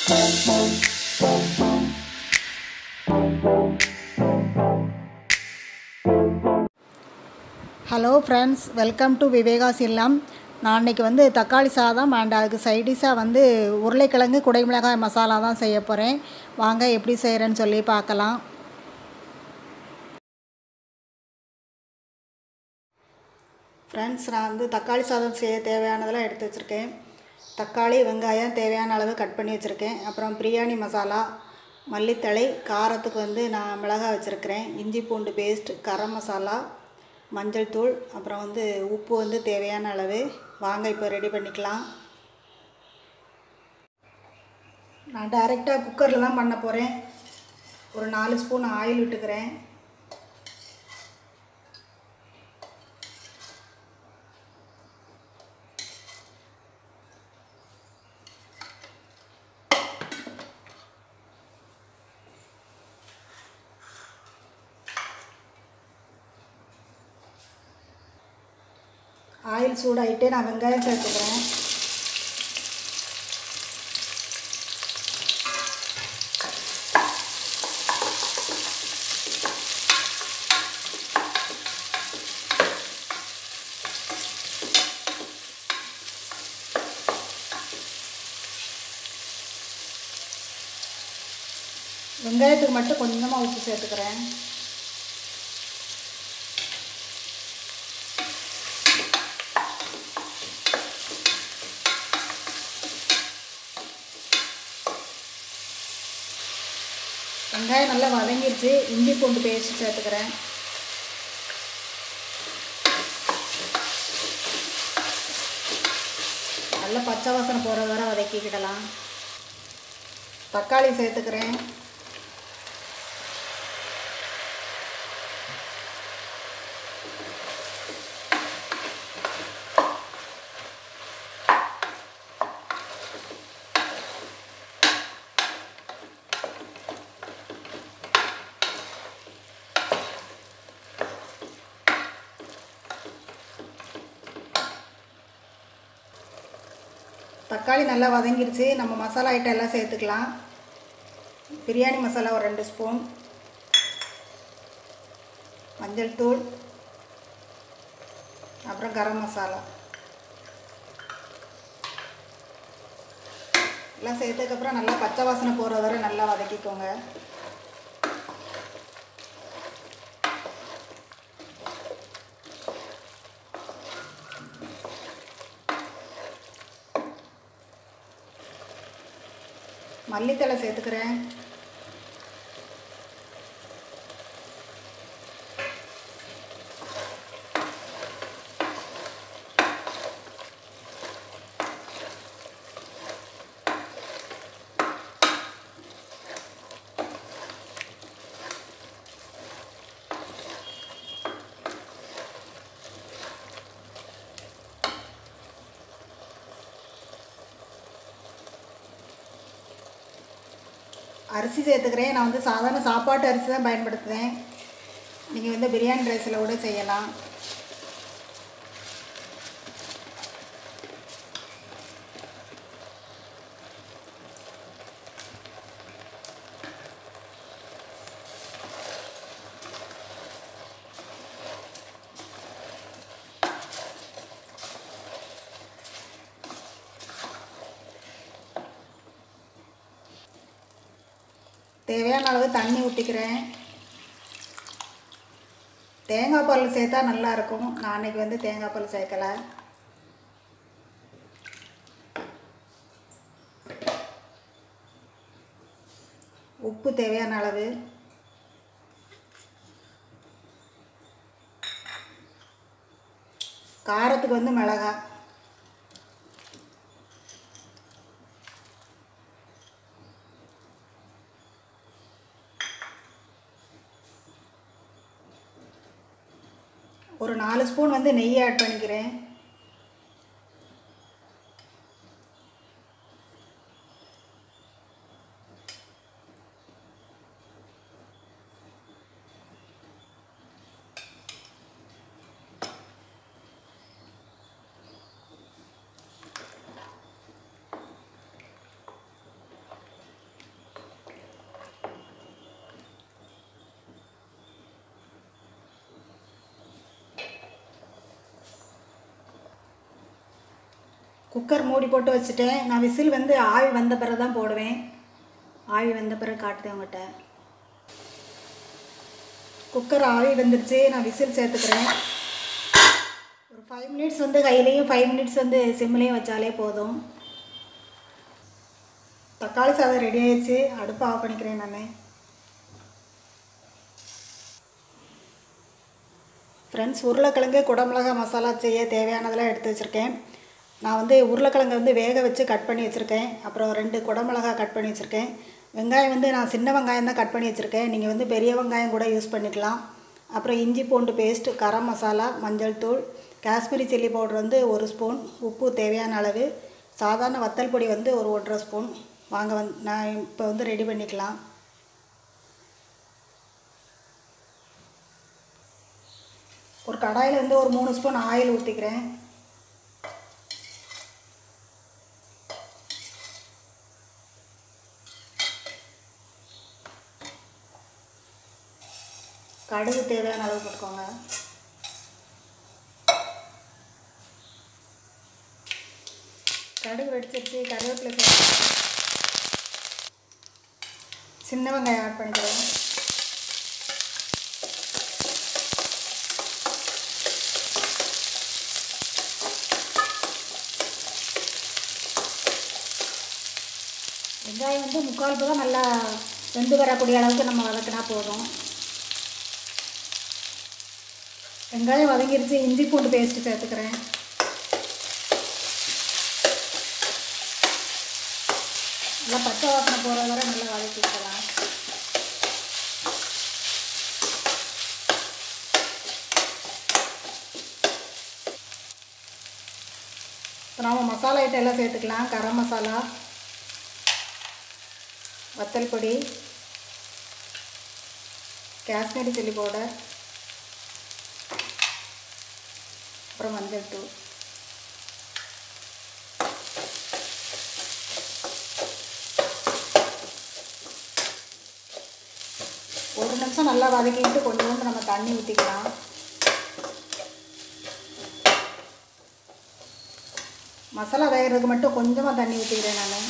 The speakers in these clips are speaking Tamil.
hello friends welcome to Viveka's இல்லம் நான் இன்னைக்கு வந்து தக்காளி சாதம் அண்ட் அதுக்கு சைடிஷாக வந்து உருளைக்கிழங்கு குடைமிளகாய் மசாலா தான் செய்ய போகிறேன் வாங்க எப்படி செய்கிறேன்னு சொல்லி பார்க்கலாம் ஃப்ரெண்ட்ஸ் நான் வந்து தக்காளி சாதம் செய்ய தேவையானதெல்லாம் எடுத்து வச்சுருக்கேன் தக்காளி வெங்காயம் தேவையான அளவு கட் பண்ணி வச்சுருக்கேன் அப்புறம் பிரியாணி மசாலா மல்லித்தழை காரத்துக்கு வந்து நான் மிளகாய் வச்சுருக்கிறேன் இஞ்சி பூண்டு பேஸ்ட் கரம் மசாலா மஞ்சள் தூள் அப்புறம் வந்து உப்பு வந்து தேவையான அளவு வாங்க இப்போ ரெடி பண்ணிக்கலாம் நான் டைரெக்டாக குக்கரில் தான் பண்ண போகிறேன் ஒரு நாலு ஸ்பூன் ஆயில் விட்டுக்கிறேன் ஆயில் சூடாகிட்டு நான் வெங்காயம் சேர்த்துக்கிறேன் வெங்காயத்துக்கு மட்டும் கொஞ்சமாக உப்பு சேர்த்துக்கிறேன் வெங்காயம் நல்லா வதங்கிடுச்சு இஞ்சி பூண்டு பேஸ்ட் சேர்த்துக்கிறேன் நல்லா பச்சை வாசனை போகிற வரை வதக்கிக்கிடலாம் தக்காளி சேர்த்துக்கிறேன் தக்காளி நல்லா வதங்கிருச்சு நம்ம மசாலா ஐட்டம் எல்லாம் சேர்த்துக்கலாம் பிரியாணி மசாலா ஒரு ரெண்டு ஸ்பூன் மஞ்சள் தூள் அப்புறம் கரம் மசாலா எல்லாம் சேர்த்ததுக்கப்புறம் நல்லா பச்சை வாசனை போகிற வரை நல்லா வதக்கிக்கோங்க மல்லித்தலை சேர்த்துக்கிறேன் அரிசி சேர்த்துக்கிறேன் நான் வந்து சாதாரண சாப்பாட்டு அரிசி தான் பயன்படுத்துகிறேன் நீங்கள் வந்து பிரியாணி ரைஸில் கூட செய்யலாம் தேவையான அளவு தண்ணி ஊற்றிக்கிறேன் தேங்காய் பால் சேர்த்தா நல்லாயிருக்கும் நான் அன்றைக்கி வந்து தேங்காய் பால் சேர்க்கலை உப்பு தேவையான அளவு காரத்துக்கு வந்து மிளகாய் ஒரு நாலு ஸ்பூன் வந்து நெய் ஆட் பண்ணிக்கிறேன் குக்கர் மூடி போட்டு வச்சுட்டேன் நான் விசில் வந்து ஆவி வந்த பிறகு தான் போடுவேன் ஆவி வந்த பிறகு காட்டுதேன் உங்கள்கிட்ட குக்கர் ஆவி வந்துருச்சு நான் விசில் சேர்த்துக்கிறேன் ஒரு ஃபைவ் மினிட்ஸ் வந்து கையிலையும் ஃபைவ் மினிட்ஸ் வந்து சிம்லேயும் வச்சாலே போதும் தக்காளி சாதம் ரெடி ஆயிடுச்சு அடுப்பு ஆஃப் பண்ணிக்கிறேன் நான் ஃப்ரெண்ட்ஸ் உருளைக்கிழங்கு குடமிளகா மசாலா செய்ய தேவையானதெல்லாம் எடுத்து வச்சுருக்கேன் நான் வந்து உருளைக்கிழங்கை வந்து வேக வச்சு கட் பண்ணி வச்சுருக்கேன் அப்புறம் ரெண்டு குடமிளகா கட் பண்ணி வச்சுருக்கேன் வெங்காயம் வந்து நான் சின்ன வெங்காயம் தான் கட் பண்ணி வச்சுருக்கேன் நீங்கள் வந்து பெரிய வெங்காயம் கூட யூஸ் பண்ணிக்கலாம் அப்புறம் இஞ்சி பூண்டு பேஸ்ட் கரம் மசாலா மஞ்சள் தூள் காஷ்மீரி சில்லி பவுடர் வந்து ஒரு ஸ்பூன் உப்பு தேவையான அளவு சாதாரண வத்தல் பொடி வந்து ஒரு ஒன்றரை ஸ்பூன் வாங்க வந்து நான் இப்போ வந்து ரெடி பண்ணிக்கலாம் ஒரு கடாயில் வந்து ஒரு மூணு ஸ்பூன் ஆயில் ஊற்றிக்கிறேன் கடுகு தேவையான அளவு போட்டுக்கோங்க கடுகு வெடிச்சிருச்சு கருவேப்பிலை சேர்த்து சின்ன வெங்காயம் ஆட் பண்ணிக்கிறேன் வெங்காயம் வந்து முக்கால் பதம் நல்லா வெந்து வரக்கூடிய அளவுக்கு நம்ம வதக்கினா போதும் வெங்காயம் வதங்கிருச்சு இஞ்சி பூண்டு பேஸ்ட்டு சேர்த்துக்கிறேன் நல்லா பச்சை வாசனை போகிற வரை நல்லா வதக்கிக்கலாம் இப்போ நாம் மசாலா ஐட்டம் எல்லாம் சேர்த்துக்கலாம் கரம் மசாலா வத்தல் பொடி காஷ்மீரி சில்லி பவுடர் அப்புறம் மஞ்சள் தூள் ஒரு நிமிஷம் நல்லா வதக்கிட்டு கொஞ்சோண்டு நம்ம தண்ணி ஊற்றிக்கலாம் மசாலா வேகிறதுக்கு மட்டும் கொஞ்சமாக தண்ணி ஊற்றிக்கிறேன் நான்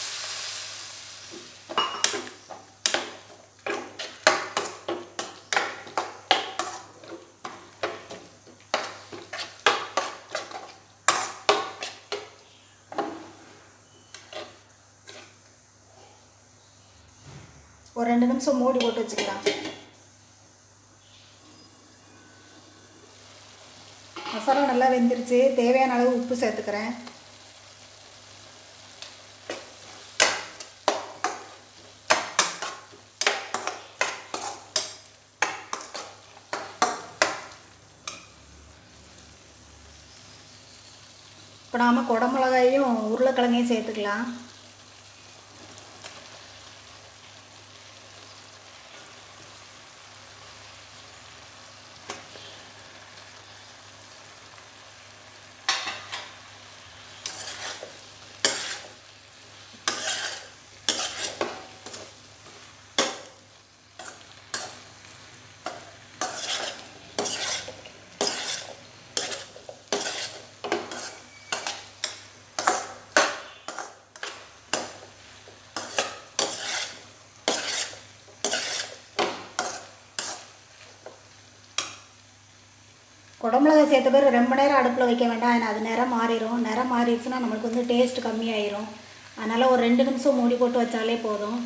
ஒரு ரெண்டு நிமிஷம் மூடி போட்டு வச்சுக்கலாம் மசாலா நல்லா வெந்துருச்சு தேவையான அளவு உப்பு சேர்த்துக்கிறேன் இப்போ நாம் குடமிளகாயும் உருளைக்கிழங்கையும் சேர்த்துக்கலாம் குடமிளகா சேர்த்த பிறகு ரொம்ப நேரம் அடுப்பில் வைக்க வேண்டாம் ஏன்னா அது நிறம் மாறிடும் நிறம் மாறிடுச்சுன்னா நம்மளுக்கு வந்து டேஸ்ட் கம்மியாயிரும் அதனால் ஒரு ரெண்டு நிமிஷம் மூடி போட்டு வச்சாலே போதும்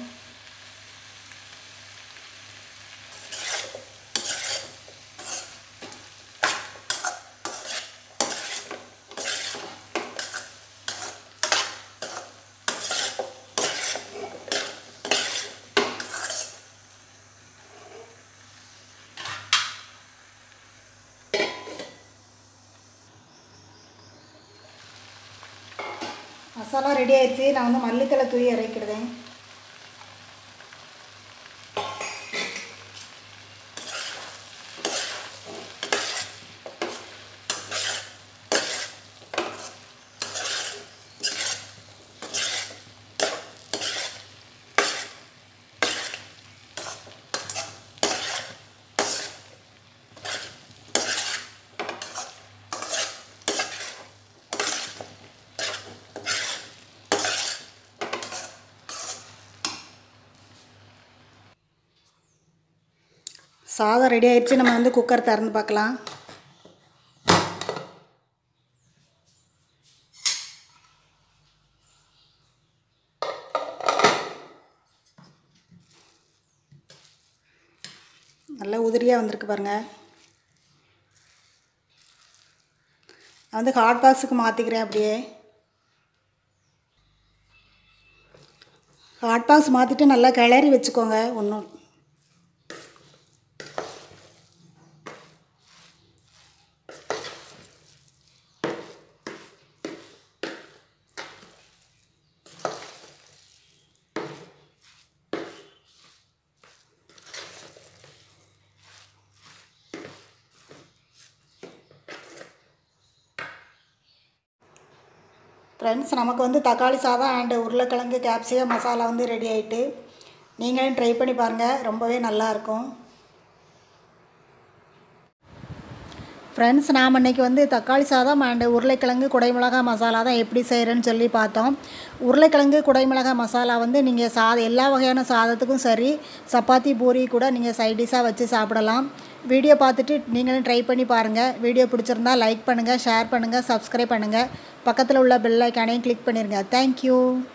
மசாலா ரெடி ஆயிடுச்சு நான் வந்து மல்லித்தலை தூவி இறக்கிடுதேன் சாதம் ரெடி ஆயிடுச்சு நம்ம வந்து குக்கர் திறந்து பார்க்கலாம் நல்லா உதிரியாக வந்திருக்கு பாருங்கள் நான் வந்து ஹாட் பாக்ஸுக்கு மாற்றிக்கிறேன் அப்படியே ஹாட் பாக்ஸ் மாற்றிட்டு நல்லா கிளறி வச்சுக்கோங்க ஒன்றும் ஃப்ரெண்ட்ஸ் நமக்கு வந்து தக்காளி சாதம் அண்டு உருளைக்கிழங்கு கேப்சிகம் மசாலா வந்து ரெடி ஆகிட்டு நீங்களும் ட்ரை பண்ணி பாருங்கள் ரொம்பவே நல்லாயிருக்கும் ஃப்ரெண்ட்ஸ் நாம் இன்றைக்கி வந்து தக்காளி சாதம் அண்டு உருளைக்கிழங்கு குடைமிளகா மசாலா தான் எப்படி செய்கிறேன்னு சொல்லி பார்த்தோம் உருளைக்கிழங்கு குடைமிளகா மசாலா வந்து நீங்கள் சாதம் எல்லா வகையான சாதத்துக்கும் சரி சப்பாத்தி பூரி கூட நீங்கள் சைட் டிஷ்ஷாக வச்சு சாப்பிடலாம் வீடியோ பார்த்துட்டு நீங்களும் ட்ரை பண்ணி பாருங்கள் வீடியோ பிடிச்சிருந்தா லைக் பண்ணுங்கள் ஷேர் பண்ணுங்கள் சப்ஸ்கிரைப் பண்ணுங்கள் பக்கத்தில் உள்ள பெல் ஐக்கானையும் கிளிக் பண்ணிடுங்க தேங்க்யூ